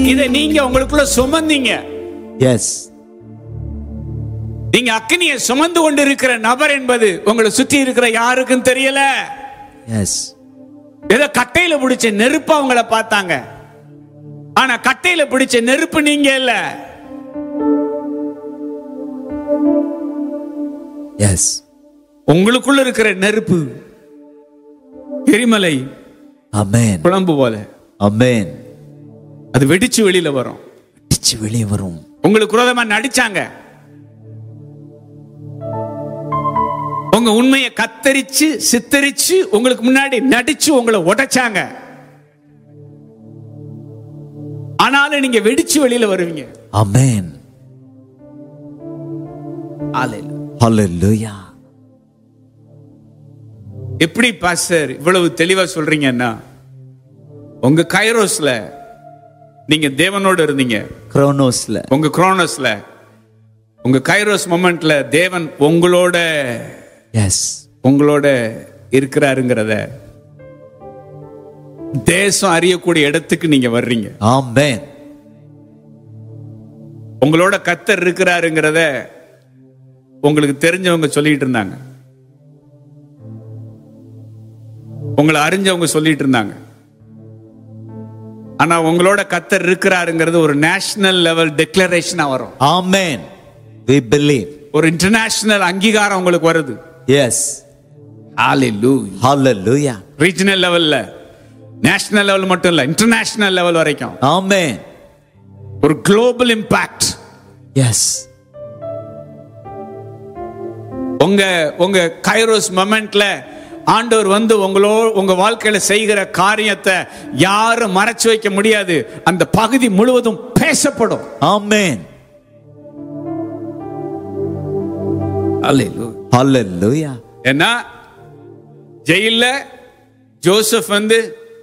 இதை நீங்க உங்களுக்குள்ள சுமந்தீங்க எஸ் நீங்க அக்னியை சுமந்து கொண்டு இருக்கிற நபர் என்பது உங்களை சுற்றி இருக்கிற யாருக்கும் தெரியல எஸ் ஏதோ கட்டையில பிடிச்ச நெருப்பு அவங்கள பார்த்தாங்க ஆனா கட்டையில பிடிச்ச நெருப்பு நீங்க இல்ல எஸ் உங்களுக்குள்ள இருக்கிற நெருப்பு எரிமலை அமேன் குழம்பு போல அமேன் அது வெடிச்சு வெளியில வரும் அடிச்சு வெளியே வரும் உங்களுக்கு விரோதமா நடிச்சாங்க உங்க உண்மையை கத்தரிச்சு சித்தரிச்சு உங்களுக்கு முன்னாடி நடிச்சு உங்களை உடைச்சாங்க ஆனாலும் நீங்க வெடிச்சு வெளியில வருவீங்க அமேன் ஹalleluya எப்படி பாஸ்டர் இவ்வளவு தெளிவா சொல்றீங்கன்னா உங்க கைரோஸ்ல நீங்க தேவனோட இருந்தீங்க குரோனோஸ்ல உங்க குரோனஸ்ல உங்க கைரோஸ் மொமெண்ட்ல தேவன் உங்களோட எஸ் உங்களோட இருக்கிறாருங்கிறத தேசம் அறியக்கூடிய இடத்துக்கு நீங்க வர்றீங்க ஆமென் உங்களோட கத்தர் இருக்கிறாருங்கிறத உங்களுக்கு தெரிஞ்சவங்க சொல்லிட்டு இருந்தாங்க உங்களை அறிஞ்சவங்க சொல்லிட்டு இருந்தாங்க ஆனா உங்களோட கத்தர் இருக்கிறாருங்கிறது ஒரு நேஷனல் லெவல் டெக்ளரேஷனா வரும் ஆமென் we believe ஒரு இன்டர்நேஷனல் அங்கீகாரம் உங்களுக்கு வருது எஸ் ஹalleluya ரீஜனல் லெவல்ல நேஷனல் லெவல் மட்டும் இல்ல இன்டர்நேஷனல் லெவல் வரைக்கும் ஆமென் ஒரு குளோபல் இம்பாக்ட் எஸ் உங்க உங்க கைரோஸ் மொமெண்ட்ல ஆண்டவர் வந்து உங்களோ உங்க வாழ்க்கையில செய்கிற காரியத்தை யாரும் மறைச்சு வைக்க முடியாது அந்த பகுதி முழுவதும் பேசப்படும் ஆமென் ஹalleluya ஏன்னா ஜெயில்ல ஜோசப் வந்து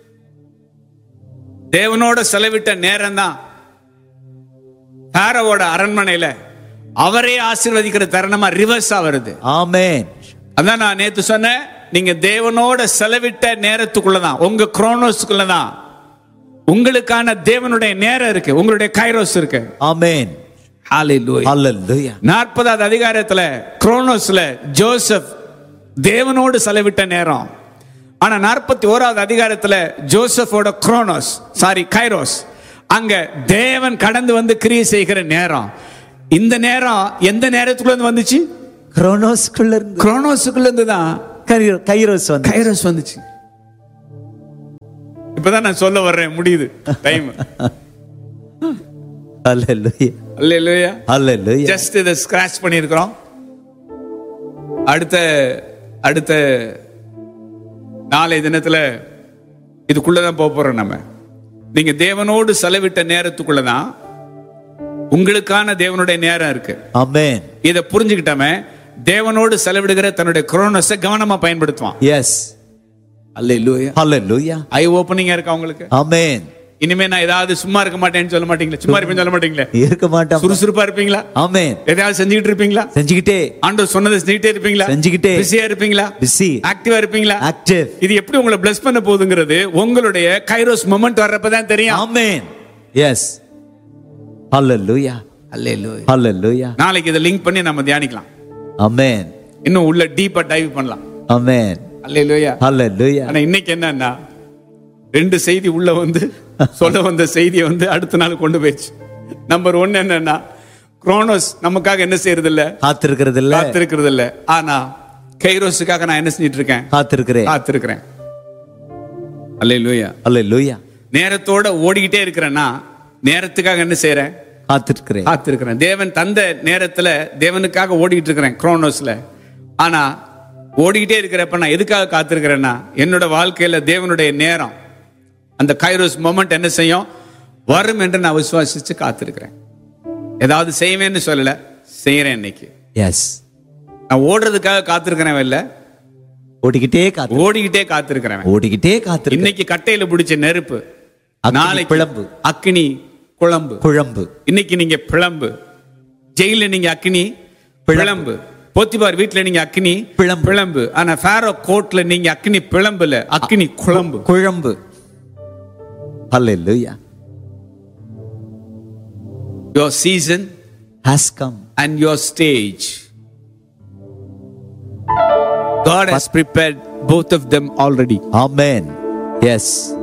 தேவனோட செலவிட்ட நேரம் தான் பாரவோட அரண்மனையில அவரே ஆசீர்வதிக்கிற தருணமா ரிவர்ஸா வருது ஆமென் அதான் நான் நேத்து சொன்னேன் நீங்க தேவனோட செலவிட்ட நேரத்துக்குள்ளதான் உங்க குரோனோஸ்க்குள்ளதான் உங்களுக்கான தேவனுடைய நேரம் இருக்கு உங்களுடைய கைரோஸ் இருக்கு ஆமென் ஹalleluya நாற்பதாவது அதிகாரத்துல குரோனோஸ்ல ஜோசப் தேவனோடு செலவிட்ட நேரம் ஆனா நாற்பத்தி ஓராவது அதிகாரத்துல ஜோசப்போட குரோனோஸ் சாரி கைரோஸ் அங்க தேவன் கடந்து வந்து கிரியை செய்கிற நேரம் இந்த நேரம் எந்த நேரத்துக்குள்ள இருந்து வந்துச்சு குரோனோஸ்குள்ள இருந்து குரோனோஸுக்குள்ள இருந்து தான் கைரோ- கைரோஸ் வந்து கைரோஸ் வந்துச்சு இப்பதான் நான் சொல்ல வர்றேன் முடியுது டைம் ஹalleluya இல்லையா ஹalleluya ஜஸ்ட் இதை ஸ்கிராச் பண்ணியிருக்கிறோம் அடுத்த அடுத்த நாளை தினத்துல இதுக்குள்ளதான் போக போறோம் நம்ம நீங்க தேவனோடு செலவிட்ட நேரத்துக்குள்ளதான் உங்களுக்கான தேவனுடைய நேரம் இருக்கு ஆமென் இதை புரிஞ்சுக்கிட்டாம தேவனோடு செலவிடுகிற தன்னுடைய குரோனஸை கவனமா பயன்படுத்துவான் எஸ் அல்ல ஹalleluya ஐ ஓப்பனிங்கா இருக்கா உங்களுக்கு ஆமென் இனிமே நான் ஏதாவது சும்மா இருக்க மாட்டேன்னு சொல்ல மாட்டீங்களா சும்மா இருப்பேன்னு சொல்ல மாட்டீங்களா இருக்க மாட்டோம் சுறுசுறுப்பா இருப்பீங்களா ஆமென் எதையாவது செஞ்சுக்கிட்டு இருப்பீங்களா செஞ்சுக்கிட்டே ஆண்டவர் சொன்னதை செஞ்சுக்கிட்டே இருப்பீங்களா செஞ்சுக்கிட்டே. பிஸியா இருப்பீங்களா பிஸி ஆக்டிவா இருப்பீங்களா ஆக்டிவ் இது எப்படி உங்களை பிளஸ் பண்ண போகுதுங்கிறது உங்களுடைய கைரோஸ் மொமெண்ட் வர்றப்பதான் தெரியும் ஆமென் எஸ் ஹalleluya ஹalleluya நாளைக்கு இதை லிங்க் பண்ணி நம்ம தியானிக்கலாம் ஆமென் இன்னும் உள்ள டீப்பா டைவ் பண்ணலாம் ஆமென் அல்லேலூயா ஹalleluya ஆனா இன்னைக்கு என்னன்னா ரெண்டு செய்தி உள்ள வந்து சொல்ல வந்த செய்தியை வந்து அடுத்த நாள் கொண்டு போயிடுச்சு நம்பர் ஒன் என்னன்னா குரோனோஸ் நமக்காக என்ன செய்யறது இல்ல காத்திருக்கிறது இல்ல காத்திருக்கிறது இல்ல ஆனா கைரோஸுக்காக நான் என்ன செஞ்சிட்டு இருக்கேன் காத்திருக்கிறேன் காத்திருக்கிறேன் அல்லேலூயா ஹalleluya நேரத்தோட ஓடிக்கிட்டே இருக்கிறேன்னா நேரத்துக்காக என்ன செய்யறேன் காத்திருக்கிறேன் காத்திருக்கிறேன் தேவன் தந்த நேரத்துல தேவனுக்காக ஓடிக்கிட்டு இருக்கிறேன் குரோனோஸ்ல ஆனா ஓடிக்கிட்டே இருக்கிறப்ப நான் எதுக்காக காத்திருக்கிறேன்னா என்னோட வாழ்க்கையில தேவனுடைய நேரம் அந்த கைரோஸ் மொமெண்ட் என்ன செய்யும் வரும் என்று நான் விசுவாசிச்சு காத்திருக்கிறேன் ஏதாவது செய்வேன்னு சொல்லல செய்யறேன் இன்னைக்கு எஸ் நான் ஓடுறதுக்காக காத்திருக்கிறேன் இல்ல ஓடிக்கிட்டே காத்து ஓடிக்கிட்டே காத்திருக்கிறேன் ஓடிக்கிட்டே காத்திருக்கிறேன் இன்னைக்கு கட்டையில பிடிச்ச நெருப்பு அக்கினி நாளைக்கு பிழம்பு. அக்கினி குழம்பு குழம்பு இன்னைக்கு நீங்க பிளம்பு ஜெயில நீங்க அக்கினி பிழம்பு. பிளம்பு போத்திபார் வீட்ல நீங்க அக்கினி பிழம்பு. பிளம்பு ஆனா ஃபேரோ கோர்ட்ல நீங்க அக்கினி பிளம்புல அக்கினி குழம்பு குழம்பு ஹalleluya your season has come. and your stage. God has prepared both of them already. Amen. Yes.